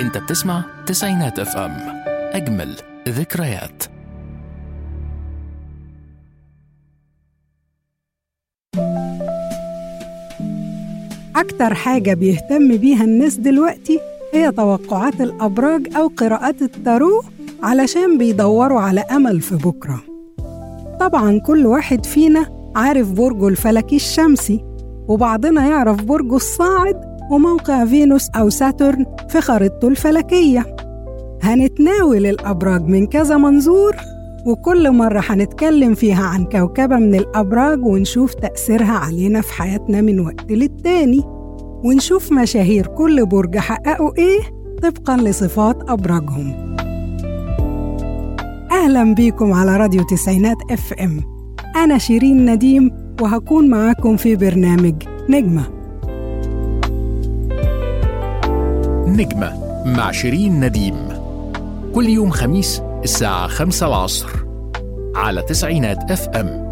انت بتسمع تسعينات اف ام اجمل ذكريات أكتر حاجة بيهتم بيها الناس دلوقتي هي توقعات الأبراج أو قراءات التارو علشان بيدوروا على أمل في بكرة طبعا كل واحد فينا عارف برجه الفلكي الشمسي وبعضنا يعرف برجه الصاعد وموقع فينوس أو ساترن في خريطته الفلكية هنتناول الأبراج من كذا منظور وكل مرة هنتكلم فيها عن كوكبة من الأبراج ونشوف تأثيرها علينا في حياتنا من وقت للتاني ونشوف مشاهير كل برج حققوا إيه طبقا لصفات أبراجهم أهلا بيكم على راديو تسعينات اف ام أنا شيرين نديم وهكون معاكم في برنامج نجمة نجمة مع شيرين نديم كل يوم خميس الساعة خمسة العصر على تسعينات اف ام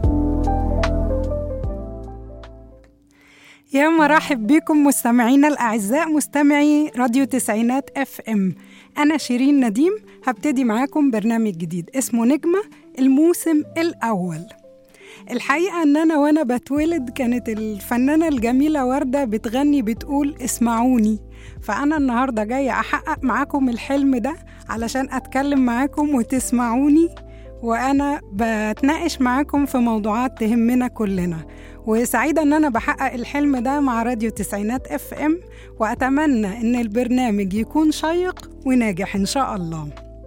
يا مرحب بكم مستمعينا الأعزاء مستمعي راديو تسعينات اف ام أنا شيرين نديم هبتدي معاكم برنامج جديد اسمه نجمة الموسم الأول الحقيقة إن أنا وأنا بتولد كانت الفنانة الجميلة وردة بتغني بتقول اسمعوني فأنا النهاردة جاية أحقق معاكم الحلم ده علشان أتكلم معاكم وتسمعوني وأنا بتناقش معاكم في موضوعات تهمنا كلنا وسعيدة إن أنا بحقق الحلم ده مع راديو تسعينات اف ام وأتمنى إن البرنامج يكون شيق وناجح إن شاء الله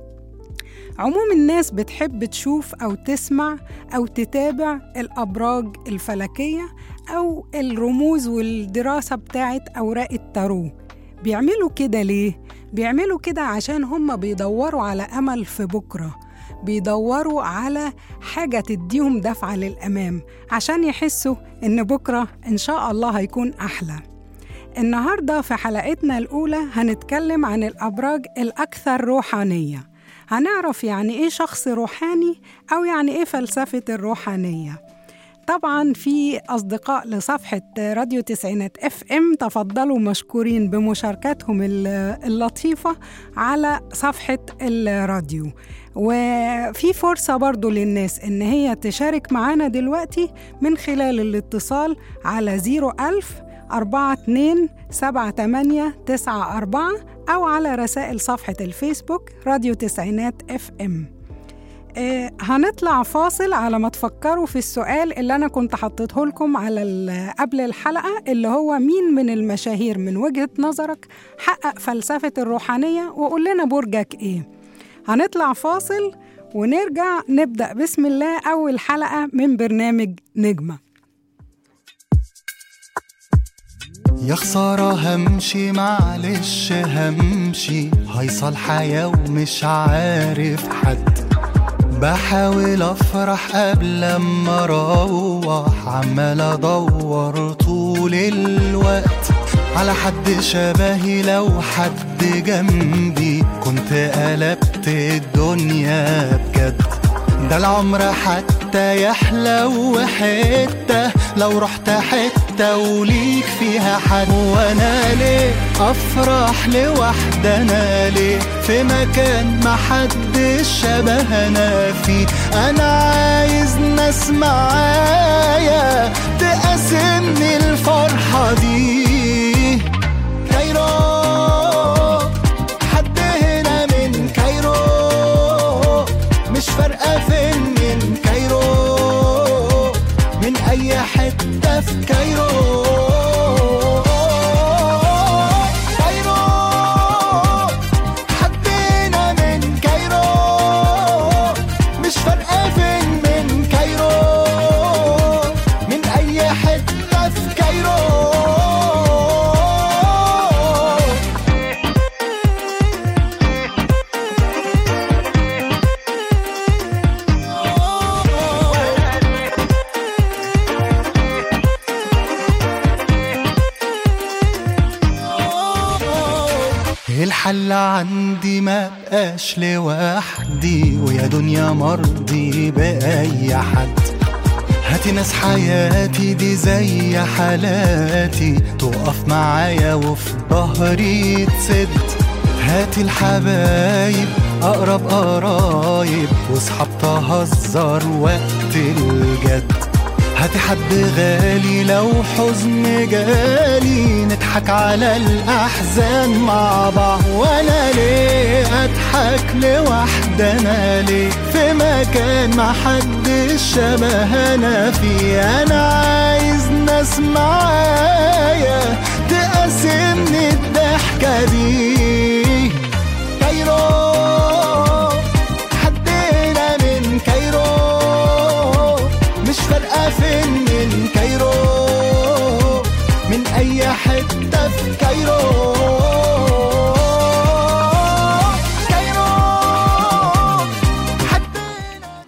عموم الناس بتحب تشوف أو تسمع أو تتابع الأبراج الفلكية أو الرموز والدراسة بتاعت أوراق التارو بيعملوا كده ليه؟ بيعملوا كده عشان هم بيدوروا على أمل في بكرة بيدوروا على حاجة تديهم دفعة للأمام عشان يحسوا إن بكرة إن شاء الله هيكون أحلى النهاردة في حلقتنا الأولى هنتكلم عن الأبراج الأكثر روحانية هنعرف يعني إيه شخص روحاني أو يعني إيه فلسفة الروحانية طبعا في أصدقاء لصفحة راديو تسعينات اف ام تفضلوا مشكورين بمشاركتهم اللطيفة على صفحة الراديو وفي فرصة برضو للناس إن هي تشارك معانا دلوقتي من خلال الاتصال على 01000 42 78 94 أو على رسائل صفحة الفيسبوك راديو تسعينات اف ام آه هنطلع فاصل على ما تفكروا في السؤال اللي أنا كنت حطيته لكم على قبل الحلقة اللي هو مين من المشاهير من وجهة نظرك حقق فلسفة الروحانية وقول لنا برجك إيه هنطلع فاصل ونرجع نبدأ بسم الله أول حلقة من برنامج نجمة يا خسارة همشي معلش همشي هيصل حياة ومش عارف حد بحاول افرح قبل ما اروح عمال ادور طول الوقت على حد شبهي لو حد جنبي كنت قلبت الدنيا بجد ده العمر حتى يحلو حتة لو رحت حتة وليك فيها حد وانا ليه افرح لوحدي انا ليه في مكان ما حد شبهنا فيه انا عايز ناس معايا تقاسمني الفرحة دي كايرو حد هنا من كايرو مش فارقة فين من كايرو من أي حتة في كايرو كايرو حد هنا من كايرو مش فارقة فين من كايرو من أي حتة في كايرو الحل عندي ما بقاش لوحدي ويا دنيا مرضي بأي حد هاتي ناس حياتي دي زي حالاتي تقف معايا وفي ظهري تسد هات الحبايب أقرب قرايب واصحاب تهزر وقت الجد هاتي حد غالي لو حزن جالي نضحك على الأحزان مع بعض وأنا ليه أضحك لوحدي أنا ليه في مكان ما حدش شبه أنا فيه أنا عايز ناس معايا تقاسمني الضحكة دي كايرو حدنا من كايرو مش فارقة فين من كايرو من أي حتة في كايرو كايرو حدنا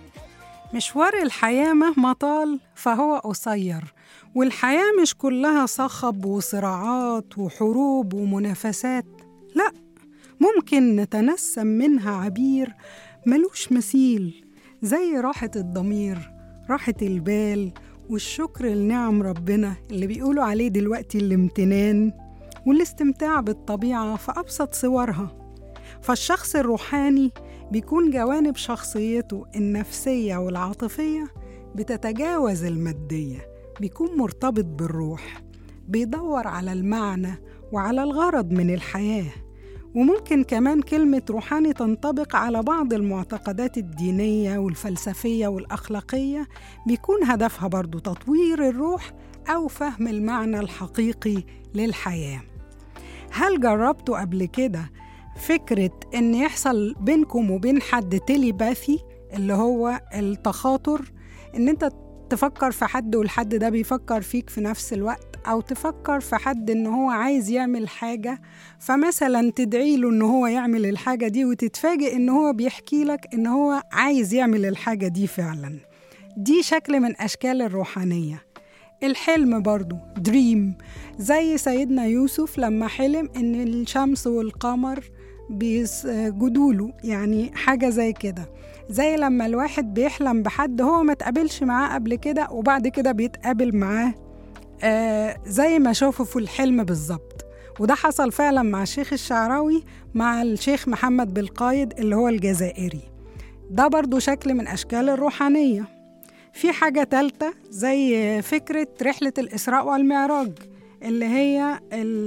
مشوار الحياة مهما طال فهو قصير والحياة مش كلها صخب وصراعات وحروب ومنافسات لا ممكن نتنسم منها عبير ملوش مثيل زي راحة الضمير راحة البال والشكر لنعم ربنا اللي بيقولوا عليه دلوقتي الامتنان والاستمتاع بالطبيعة في أبسط صورها فالشخص الروحاني بيكون جوانب شخصيته النفسية والعاطفية بتتجاوز المادية بيكون مرتبط بالروح بيدور على المعنى وعلى الغرض من الحياة وممكن كمان كلمة روحاني تنطبق على بعض المعتقدات الدينية والفلسفية والأخلاقية بيكون هدفها برضو تطوير الروح أو فهم المعنى الحقيقي للحياة هل جربتوا قبل كده فكرة إن يحصل بينكم وبين حد تيليباثي اللي هو التخاطر إن أنت تفكر في حد والحد ده بيفكر فيك في نفس الوقت أو تفكر في حد إن هو عايز يعمل حاجة فمثلا تدعي له إن هو يعمل الحاجة دي وتتفاجئ إن هو بيحكي لك إن هو عايز يعمل الحاجة دي فعلا دي شكل من أشكال الروحانية الحلم برضو دريم زي سيدنا يوسف لما حلم إن الشمس والقمر بيسجدوا له يعني حاجة زي كده زي لما الواحد بيحلم بحد هو ما تقابلش معاه قبل كده وبعد كده بيتقابل معاه آه زي ما شافه في الحلم بالظبط وده حصل فعلا مع الشيخ الشعراوي مع الشيخ محمد بالقايد اللي هو الجزائري ده برضو شكل من أشكال الروحانية في حاجة تالتة زي فكرة رحلة الإسراء والمعراج اللي هي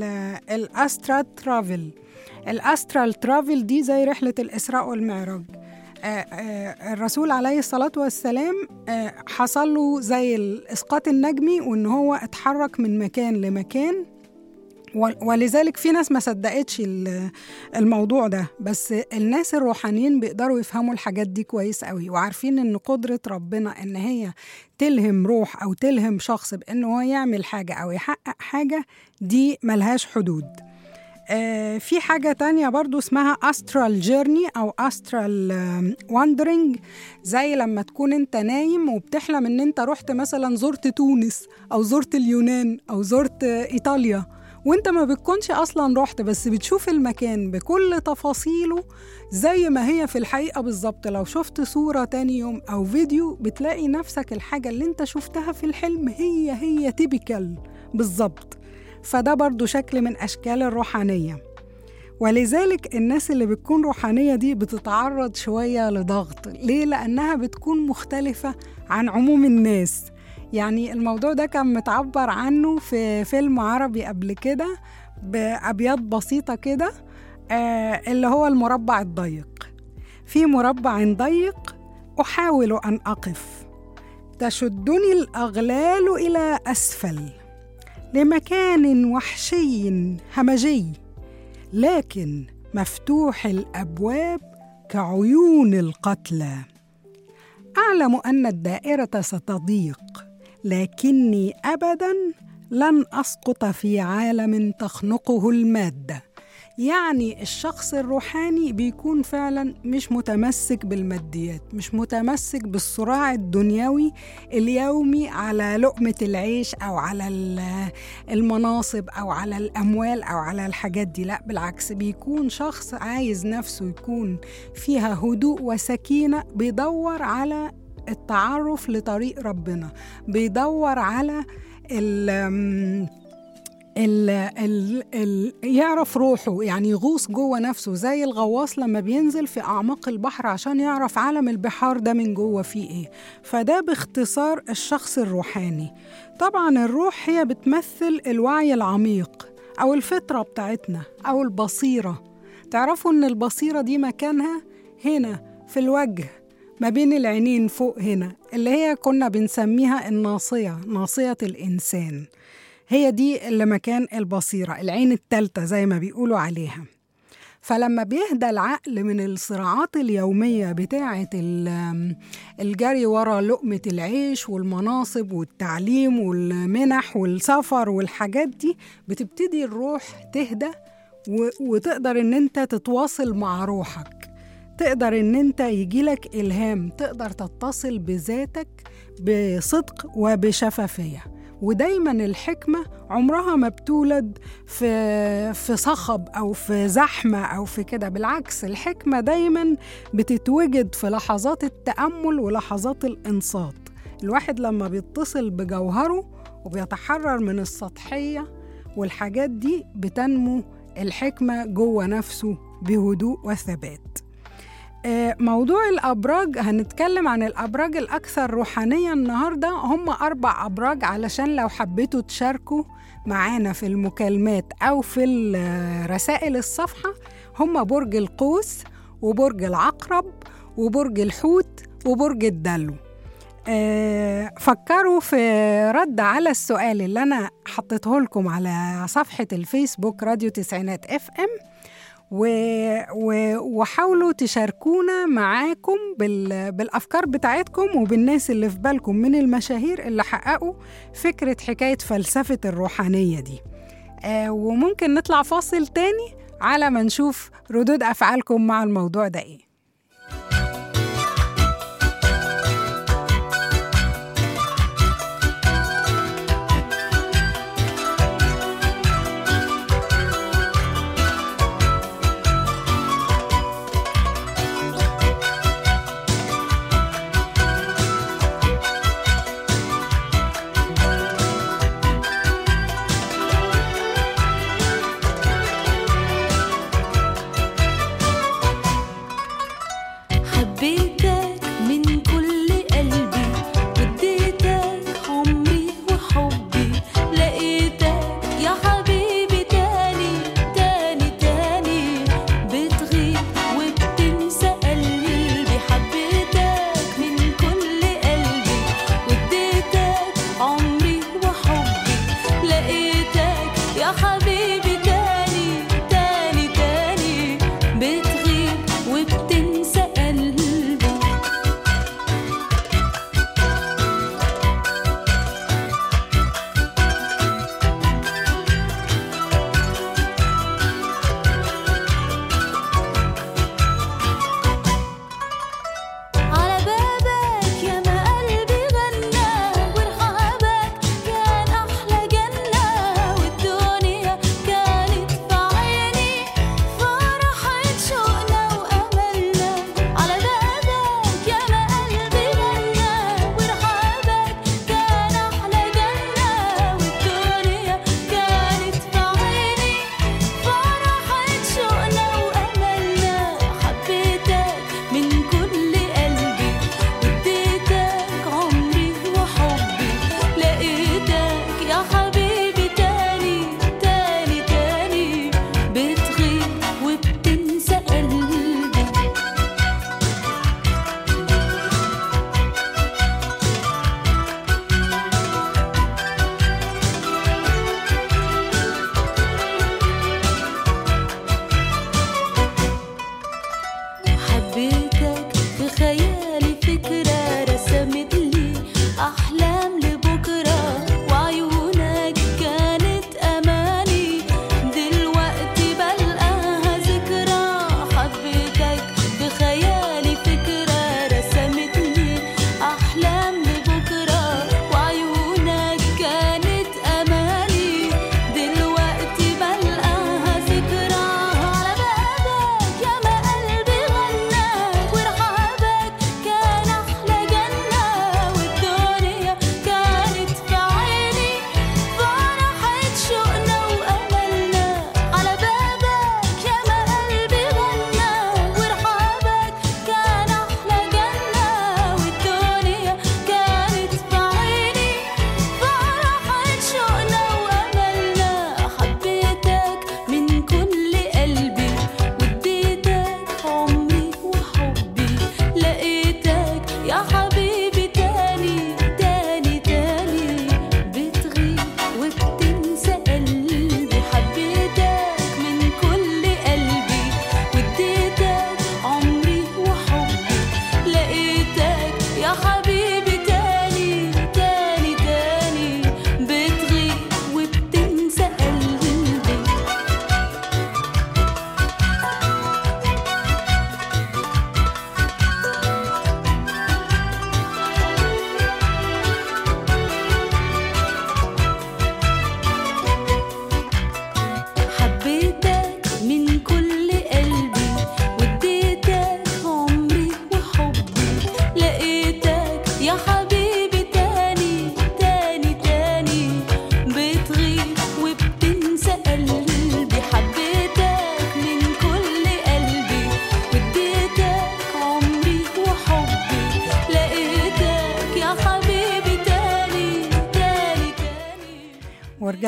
الأسترا ترافل الأسترال ترافل دي زي رحلة الإسراء والمعراج آه، آه، الرسول عليه الصلاة والسلام آه، حصل له زي الإسقاط النجمي وإن هو اتحرك من مكان لمكان ولذلك في ناس ما صدقتش الموضوع ده بس الناس الروحانيين بيقدروا يفهموا الحاجات دي كويس قوي وعارفين ان قدرة ربنا ان هي تلهم روح او تلهم شخص بان هو يعمل حاجة او يحقق حاجة دي ملهاش حدود آه في حاجة تانية برضو اسمها أسترال جيرني أو أسترال واندرينج زي لما تكون انت نايم وبتحلم ان انت رحت مثلا زرت تونس أو زرت اليونان أو زرت إيطاليا وانت ما بتكونش اصلا رحت بس بتشوف المكان بكل تفاصيله زي ما هي في الحقيقة بالظبط لو شفت صورة تاني يوم او فيديو بتلاقي نفسك الحاجة اللي انت شفتها في الحلم هي هي تيبيكال بالظبط فده برضو شكل من اشكال الروحانية ولذلك الناس اللي بتكون روحانية دي بتتعرض شوية لضغط ليه؟ لأنها بتكون مختلفة عن عموم الناس يعني الموضوع ده كان متعبر عنه في فيلم عربي قبل كده بأبيات بسيطة كده آه اللي هو المربع الضيق في مربع ضيق أحاول أن أقف تشدني الأغلال إلى أسفل لمكان وحشي همجي لكن مفتوح الأبواب كعيون القتلى أعلم أن الدائرة ستضيق لكني ابدا لن اسقط في عالم تخنقه الماده يعني الشخص الروحاني بيكون فعلا مش متمسك بالماديات مش متمسك بالصراع الدنيوي اليومي على لقمة العيش أو على المناصب أو على الأموال أو على الحاجات دي لا بالعكس بيكون شخص عايز نفسه يكون فيها هدوء وسكينة بيدور على التعرف لطريق ربنا بيدور على ال ال ال يعرف روحه يعني يغوص جوه نفسه زي الغواص لما بينزل في أعماق البحر عشان يعرف عالم البحار ده من جوه فيه إيه فده باختصار الشخص الروحاني طبعا الروح هي بتمثل الوعي العميق أو الفطرة بتاعتنا أو البصيرة تعرفوا إن البصيرة دي مكانها هنا في الوجه ما بين العينين فوق هنا اللي هي كنا بنسميها الناصية ناصية الإنسان هي دي اللي مكان البصيرة العين التالتة زي ما بيقولوا عليها فلما بيهدى العقل من الصراعات اليومية بتاعة ال- الجري ورا لقمة العيش والمناصب والتعليم والمنح والسفر والحاجات دي بتبتدي الروح تهدى و- وتقدر ان انت تتواصل مع روحك تقدر ان انت يجيلك الهام تقدر تتصل بذاتك بصدق وبشفافيه ودايما الحكمه عمرها ما بتولد في في صخب او في زحمه او في كده بالعكس الحكمه دايما بتتوجد في لحظات التامل ولحظات الانصات الواحد لما بيتصل بجوهره وبيتحرر من السطحيه والحاجات دي بتنمو الحكمه جوه نفسه بهدوء وثبات آه، موضوع الأبراج هنتكلم عن الأبراج الأكثر روحانية النهاردة هم أربع أبراج علشان لو حبيتوا تشاركوا معانا في المكالمات أو في ال- رسائل الصفحة هم برج القوس وبرج العقرب وبرج الحوت وبرج الدلو آه، فكروا في رد على السؤال اللي أنا حطيته لكم على صفحة الفيسبوك راديو تسعينات اف ام و... و... وحاولوا تشاركونا معاكم بال... بالأفكار بتاعتكم وبالناس اللي في بالكم من المشاهير اللي حققوا فكرة حكاية فلسفة الروحانية دي آه وممكن نطلع فاصل تاني على ما نشوف ردود أفعالكم مع الموضوع ده إيه حبيتك من كل قلبي واديتك عمري وحبي لقيتك يا حبيبي تاني تاني تاني بتغيب وبتنسى قلبي حبيتك من كل قلبي واديتك عمري وحبي لقيتك يا حبيبي تاني تاني تاني بتغيب وبتنسى قلبي على بابك يا ما قلبي غنى ورحابك كان أحلى جنة والدنيا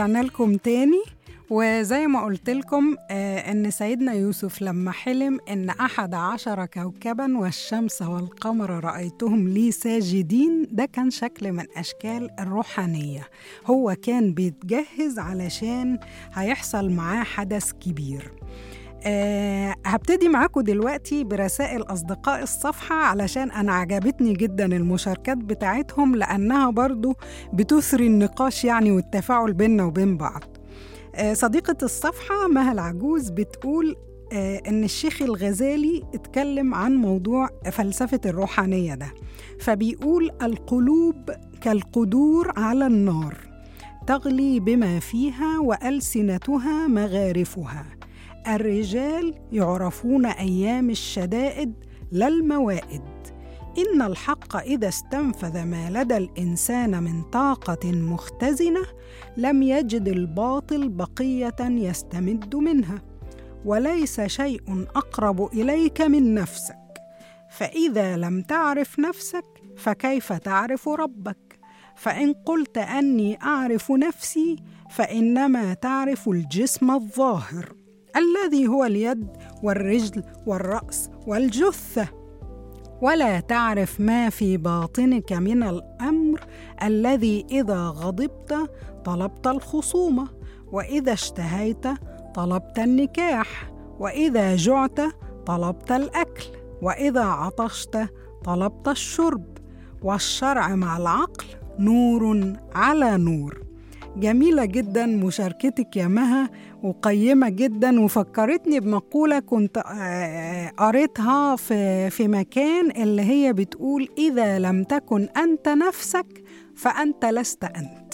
ورجعنا لكم تاني وزي ما قلت لكم آه ان سيدنا يوسف لما حلم ان احد عشر كوكبا والشمس والقمر رايتهم لي ساجدين ده كان شكل من اشكال الروحانيه هو كان بيتجهز علشان هيحصل معاه حدث كبير أه هبتدي معاكم دلوقتي برسائل أصدقاء الصفحة علشان أنا عجبتني جدا المشاركات بتاعتهم لأنها برضو بتثري النقاش يعني والتفاعل بيننا وبين بعض أه صديقة الصفحة مها العجوز بتقول أه إن الشيخ الغزالي اتكلم عن موضوع فلسفة الروحانية ده فبيقول القلوب كالقدور على النار تغلي بما فيها وألسنتها مغارفها الرجال يعرفون ايام الشدائد لا الموائد ان الحق اذا استنفذ ما لدى الانسان من طاقه مختزنه لم يجد الباطل بقيه يستمد منها وليس شيء اقرب اليك من نفسك فاذا لم تعرف نفسك فكيف تعرف ربك فان قلت اني اعرف نفسي فانما تعرف الجسم الظاهر الذي هو اليد والرجل والراس والجثه ولا تعرف ما في باطنك من الامر الذي اذا غضبت طلبت الخصومه واذا اشتهيت طلبت النكاح واذا جعت طلبت الاكل واذا عطشت طلبت الشرب والشرع مع العقل نور على نور جميلة جدا مشاركتك يا مها وقيمة جدا وفكرتني بمقولة كنت قريتها في, في مكان اللي هي بتقول إذا لم تكن أنت نفسك فأنت لست أنت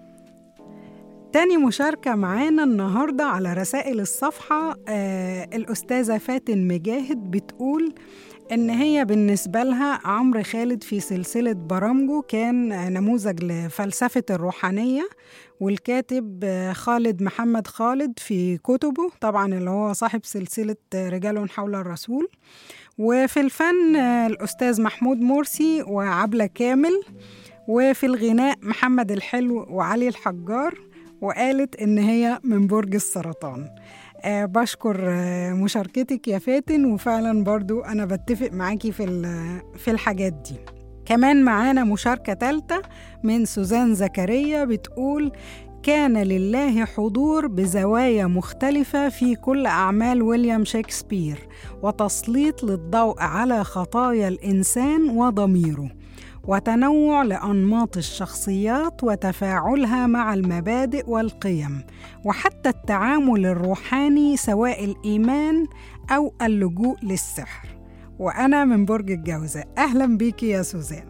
تاني مشاركة معانا النهاردة على رسائل الصفحة آه الأستاذة فاتن مجاهد بتقول إن هي بالنسبة لها عمرو خالد في سلسلة برامجه كان نموذج لفلسفة الروحانية والكاتب خالد محمد خالد في كتبه طبعا اللي هو صاحب سلسلة رجال حول الرسول وفي الفن الأستاذ محمود مرسي وعبلة كامل وفي الغناء محمد الحلو وعلي الحجار وقالت إن هي من برج السرطان أه بشكر أه مشاركتك يا فاتن وفعلا برضو أنا بتفق معاكي في, في الحاجات دي كمان معانا مشاركة تالتة من سوزان زكريا بتقول كان لله حضور بزوايا مختلفة في كل أعمال ويليام شكسبير وتسليط للضوء على خطايا الإنسان وضميره وتنوع لانماط الشخصيات وتفاعلها مع المبادئ والقيم وحتى التعامل الروحاني سواء الايمان او اللجوء للسحر وانا من برج الجوزاء اهلا بيكي يا سوزان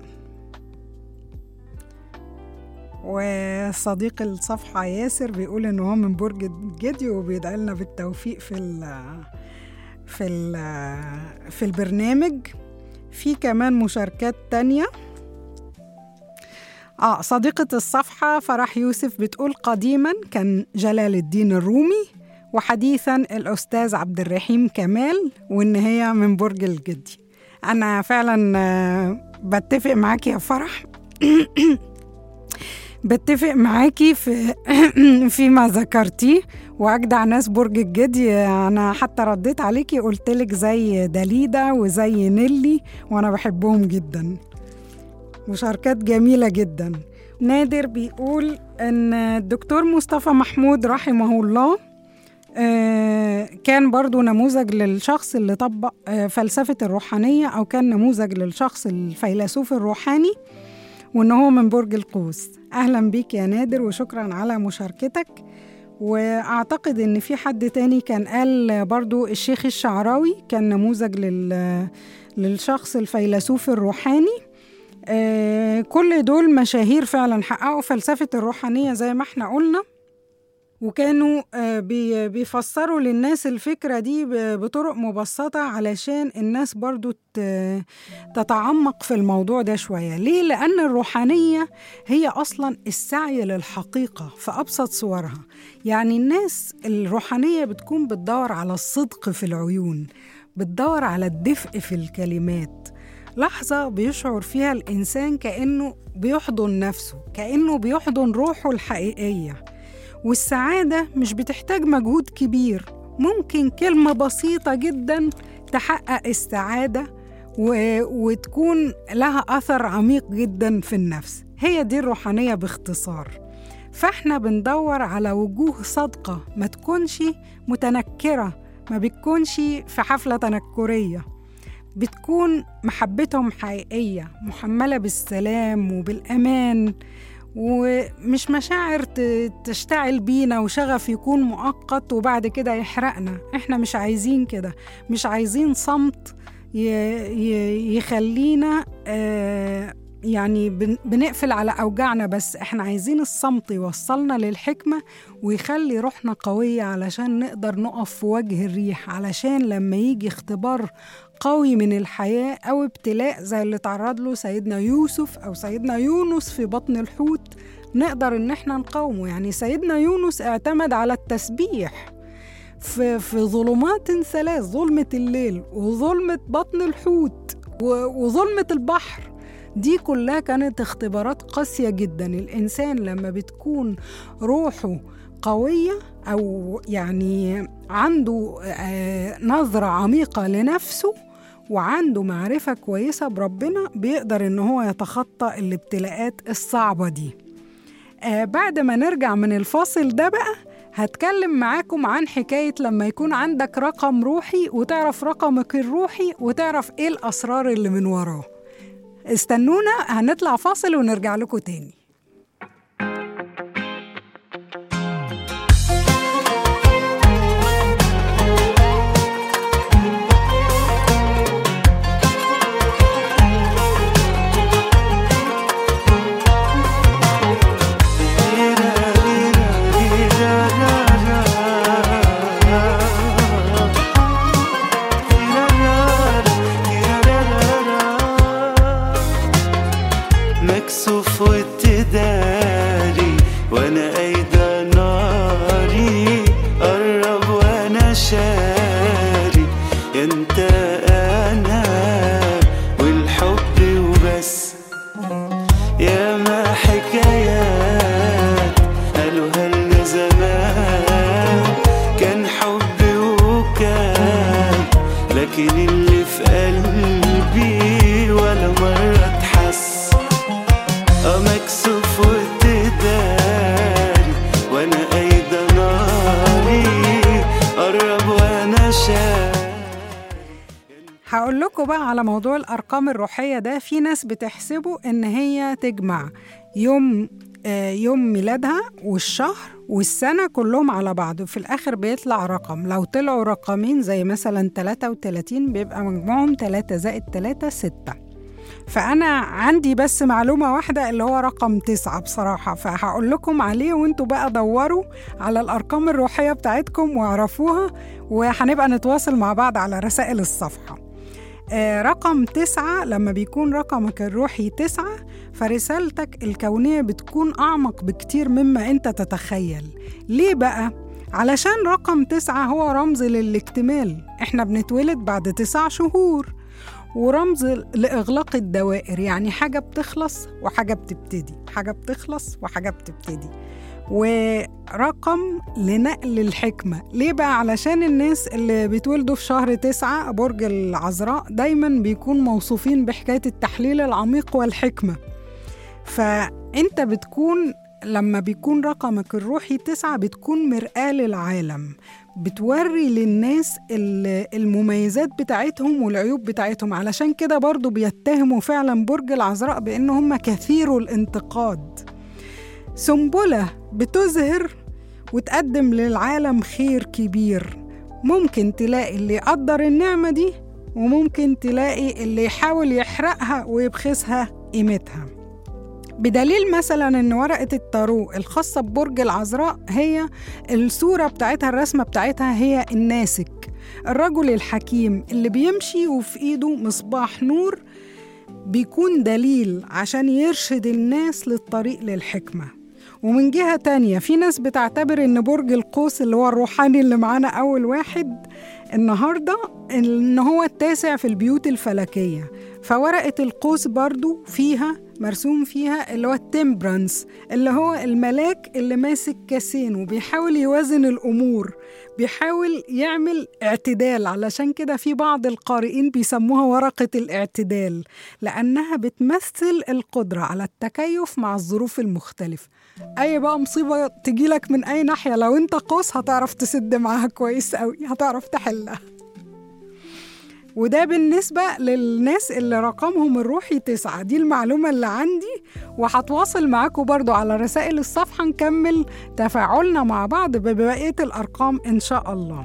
وصديق الصفحة ياسر بيقول إن هو من برج الجدي وبيدعي لنا بالتوفيق في ال في ال في البرنامج في كمان مشاركات تانية آه صديقة الصفحة فرح يوسف بتقول قديما كان جلال الدين الرومي وحديثا الأستاذ عبد الرحيم كمال وإن هي من برج الجدي أنا فعلا بتفق معاكي يا فرح بتفق معاكي في فيما ذكرتيه واجدع ناس برج الجدي انا حتى رديت عليكي قلت لك زي داليدا وزي نيلي وانا بحبهم جدا مشاركات جميله جدا نادر بيقول ان الدكتور مصطفى محمود رحمه الله كان برضو نموذج للشخص اللي طبق فلسفة الروحانية أو كان نموذج للشخص الفيلسوف الروحاني وإن هو من برج القوس أهلا بيك يا نادر وشكرا على مشاركتك وأعتقد إن في حد تاني كان قال برضو الشيخ الشعراوي كان نموذج لل... للشخص الفيلسوف الروحاني آه كل دول مشاهير فعلا حققوا فلسفة الروحانية زي ما احنا قلنا وكانوا آه بي بيفسروا للناس الفكرة دي بطرق مبسطة علشان الناس برضو تتعمق في الموضوع ده شوية ليه؟ لأن الروحانية هي أصلا السعي للحقيقة في أبسط صورها يعني الناس الروحانية بتكون بتدور على الصدق في العيون بتدور على الدفء في الكلمات لحظة بيشعر فيها الإنسان كأنه بيحضن نفسه كأنه بيحضن روحه الحقيقية والسعادة مش بتحتاج مجهود كبير ممكن كلمة بسيطة جدا تحقق السعادة و... وتكون لها أثر عميق جدا في النفس هي دي الروحانية باختصار فاحنا بندور على وجوه صادقة ما تكونش متنكرة ما بتكونش في حفلة تنكرية بتكون محبتهم حقيقية محملة بالسلام وبالأمان ومش مشاعر ت- تشتعل بينا وشغف يكون مؤقت وبعد كده يحرقنا احنا مش عايزين كده مش عايزين صمت ي- ي- يخلينا آه، يعني بن- بنقفل على أوجاعنا بس احنا عايزين الصمت يوصلنا للحكمة ويخلي روحنا قوية علشان نقدر نقف في وجه الريح علشان لما يجي اختبار قوي من الحياة أو ابتلاء زي اللي تعرض له سيدنا يوسف أو سيدنا يونس في بطن الحوت نقدر إن احنا نقاومه يعني سيدنا يونس اعتمد على التسبيح في, في ظلمات ثلاث ظلمة الليل وظلمة بطن الحوت و- وظلمة البحر دي كلها كانت اختبارات قاسية جدا الإنسان لما بتكون روحه قوية أو يعني عنده آه، نظرة عميقة لنفسه وعنده معرفة كويسة بربنا بيقدر إن هو يتخطى الابتلاءات الصعبة دي آه بعد ما نرجع من الفاصل ده بقى هتكلم معاكم عن حكاية لما يكون عندك رقم روحي وتعرف رقمك الروحي وتعرف ايه الأسرار اللي من وراه استنونا هنطلع فاصل ونرجع لكم تاني مكسوف وتداري وانا ايدا ناري قرب وانا شاري انت انا والحب وبس يا ما حكايات قالوها لنا زمان كان حب وكان لكن اللي في قلبي ولا مرة اتحس اه مكسوف وتداري وانا ايدا ناري قرب وانا شاري هقول لكم بقى على موضوع الأرقام الروحية ده في ناس بتحسبه إن هي تجمع يوم آه، يوم ميلادها والشهر والسنة كلهم على بعض وفي الآخر بيطلع رقم لو طلعوا رقمين زي مثلا 33 بيبقى مجموعهم 3 زائد 3 6 فأنا عندي بس معلومة واحدة اللي هو رقم تسعة بصراحة فهقول لكم عليه وانتوا بقى دوروا على الأرقام الروحية بتاعتكم واعرفوها وهنبقى نتواصل مع بعض على رسائل الصفحة آه، رقم تسعة لما بيكون رقمك الروحي تسعة فرسالتك الكونية بتكون أعمق بكتير مما أنت تتخيل ليه بقى؟ علشان رقم تسعة هو رمز للاكتمال احنا بنتولد بعد تسع شهور ورمز لإغلاق الدوائر يعني حاجة بتخلص وحاجة بتبتدي حاجة بتخلص وحاجة بتبتدي ورقم لنقل الحكمة ليه بقى علشان الناس اللي بيتولدوا في شهر تسعة برج العذراء دايما بيكون موصوفين بحكاية التحليل العميق والحكمة فأنت بتكون لما بيكون رقمك الروحي تسعة بتكون مرآة للعالم بتوري للناس ال- المميزات بتاعتهم والعيوب بتاعتهم علشان كده برضو بيتهموا فعلا برج العذراء بأن هم كثيرو الانتقاد سنبلة بتزهر وتقدم للعالم خير كبير ممكن تلاقي اللي يقدر النعمة دي وممكن تلاقي اللي يحاول يحرقها ويبخسها قيمتها بدليل مثلا ان ورقة التارو الخاصة ببرج العذراء هي الصورة بتاعتها الرسمة بتاعتها هي الناسك الرجل الحكيم اللي بيمشي وفي ايده مصباح نور بيكون دليل عشان يرشد الناس للطريق للحكمة ومن جهة تانية في ناس بتعتبر إن برج القوس اللي هو الروحاني اللي معانا أول واحد النهاردة إن هو التاسع في البيوت الفلكية فورقة القوس برضو فيها مرسوم فيها اللي هو التمبرانس اللي هو الملاك اللي ماسك كاسين وبيحاول يوازن الأمور بيحاول يعمل اعتدال علشان كده في بعض القارئين بيسموها ورقة الاعتدال لأنها بتمثل القدرة على التكيف مع الظروف المختلفة أي بقى مصيبة تجيلك من أي ناحية لو أنت قوس هتعرف تسد معاها كويس أوي هتعرف تحلها وده بالنسبة للناس اللي رقمهم الروحي تسعة دي المعلومة اللي عندي وهتواصل معاكم برضو على رسائل الصفحة نكمل تفاعلنا مع بعض ببقية الأرقام إن شاء الله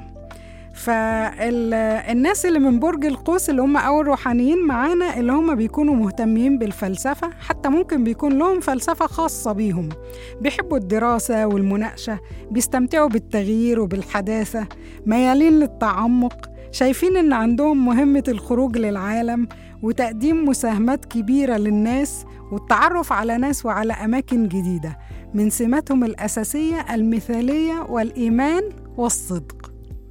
فالناس اللي من برج القوس اللي هم أول روحانيين معانا اللي هم بيكونوا مهتمين بالفلسفة حتى ممكن بيكون لهم فلسفة خاصة بيهم بيحبوا الدراسة والمناقشة بيستمتعوا بالتغيير وبالحداثة ميالين للتعمق شايفين إن عندهم مهمة الخروج للعالم وتقديم مساهمات كبيرة للناس والتعرف على ناس وعلى أماكن جديدة من سماتهم الأساسية المثالية والإيمان والصدق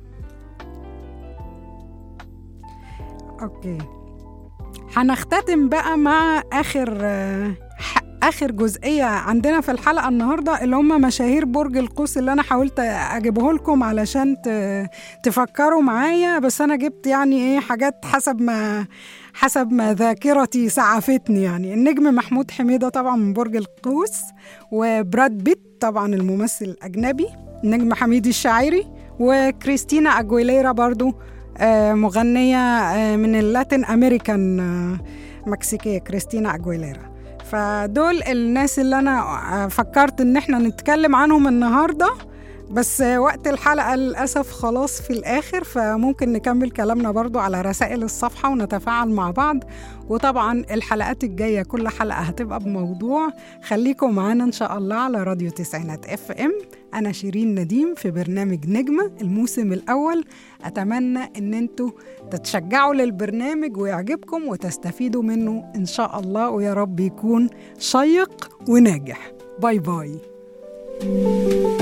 أوكي هنختتم بقى مع آخر آه، ح- آخر جزئية عندنا في الحلقة النهاردة اللي هم مشاهير برج القوس اللي أنا حاولت أجيبه لكم علشان ت- تفكروا معايا بس أنا جبت يعني إيه حاجات حسب ما حسب ما ذاكرتي سعفتني يعني النجم محمود حميدة طبعا من برج القوس وبراد بيت طبعا الممثل الأجنبي النجم حميد الشاعري وكريستينا أجويليرا برضو آه، مغنية آه، من اللاتين أمريكان آه، مكسيكية كريستينا أجويليرا فدول الناس اللي أنا آه، فكرت إن إحنا نتكلم عنهم النهاردة بس آه، وقت الحلقة للأسف خلاص في الآخر فممكن نكمل كلامنا برضو على رسائل الصفحة ونتفاعل مع بعض وطبعا الحلقات الجاية كل حلقة هتبقى بموضوع خليكم معانا إن شاء الله على راديو تسعينات اف ام أنا شيرين نديم في برنامج نجمة الموسم الأول أتمنى إن انتوا تتشجعوا للبرنامج ويعجبكم وتستفيدوا منه إن شاء الله ويا رب يكون شيق وناجح باي باي